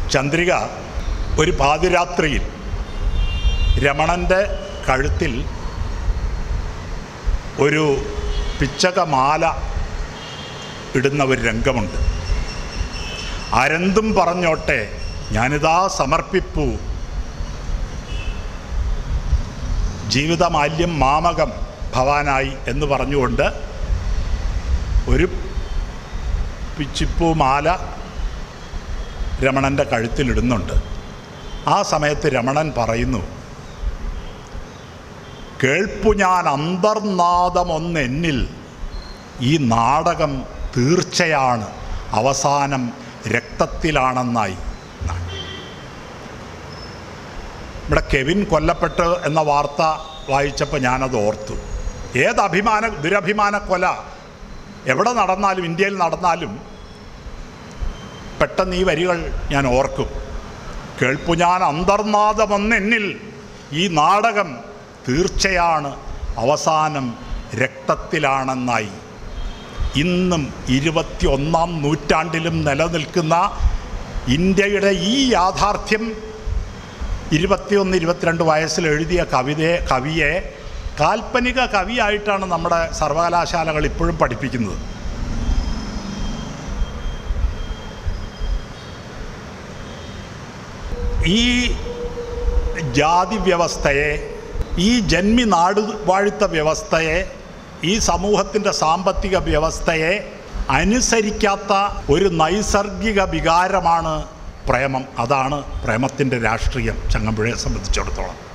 ചന്ദ്രിക ഒരു പാതിരാത്രിയിൽ രമണൻ്റെ കഴുത്തിൽ ഒരു പിച്ചകമാല ഇടുന്ന ഒരു രംഗമുണ്ട് ആരെന്തും പറഞ്ഞോട്ടെ ഞാനിതാ സമർപ്പിപ്പു ജീവിതമാല്യം മാമകം ഭവാനായി എന്ന് പറഞ്ഞുകൊണ്ട് ഒരു പിച്ചിപ്പൂ മാല രമണൻ്റെ കഴുത്തിലിടുന്നുണ്ട് ആ സമയത്ത് രമണൻ പറയുന്നു കേൾപ്പു ഞാൻ അന്തർനാദമൊന്നെന്നിൽ ഈ നാടകം തീർച്ചയാണ് അവസാനം രക്തത്തിലാണെന്നായി എന്നാണ്. ഇവിടെ കെവിൻ കൊല്ലപ്പെട്ട് എന്ന വാർത്ത വായിച്ചപ്പോൾ ഞാനത് ഓർത്തു ഏത് അഭിമാന ദുരഭിമാന കൊല എവിടെ നടന്നാലും ഇന്ത്യയിൽ നടന്നാലും പെട്ടെന്ന് ഈ വരികൾ ഞാൻ ഓർക്കും കേൾപ്പു ഞാൻ അന്തർനാദമെന്നെന്നിൽ ഈ നാടകം തീർച്ചയാണ് അവസാനം രക്തത്തിലാണെന്നായി ഇന്നും ഇരുപത്തി ഒന്നാം നൂറ്റാണ്ടിലും നിലനിൽക്കുന്ന ഇന്ത്യയുടെ ഈ യാഥാർത്ഥ്യം ഇരുപത്തിയൊന്ന് ഇരുപത്തിരണ്ട് വയസ്സിൽ എഴുതിയ കവിതയെ കവിയെ കാൽപ്പനിക കവിയായിട്ടാണ് നമ്മുടെ സർവകലാശാലകൾ ഇപ്പോഴും പഠിപ്പിക്കുന്നത് ഈ ജാതി വ്യവസ്ഥയെ ഈ ജന്മി നാട് വാഴുത്ത വ്യവസ്ഥയെ ഈ സമൂഹത്തിൻ്റെ സാമ്പത്തിക വ്യവസ്ഥയെ അനുസരിക്കാത്ത ഒരു നൈസർഗിക വികാരമാണ് പ്രേമം അതാണ് പ്രേമത്തിൻ്റെ രാഷ്ട്രീയം ചങ്ങമ്പുഴയെ സംബന്ധിച്ചിടത്തോളം